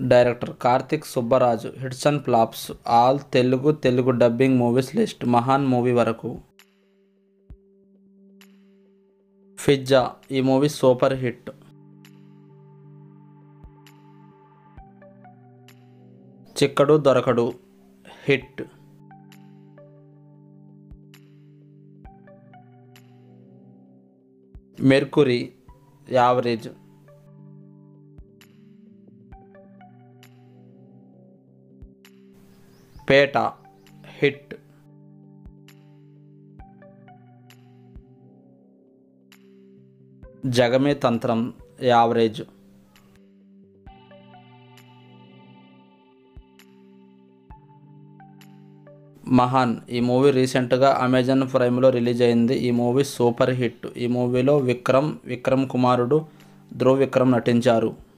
director Karthik Subbaraju hits and flops all Telugu Telugu dubbing movies list Mahaan movie వరకు Pizza ఈ movie super hit Chikkadu Dorakadu hit Mercury average Petta hit Jagame Thanthiram average మహాన్ ఈ movie రీసెంట్గా Amazon ప్రైమ్లో release అయింది ఈ మూవీ సూపర్ హిట్ ఈ మూవీలో విక్రమ్ విక్రమ్ కుమారుడు ధ్రువ్ విక్రమ్ నటించారు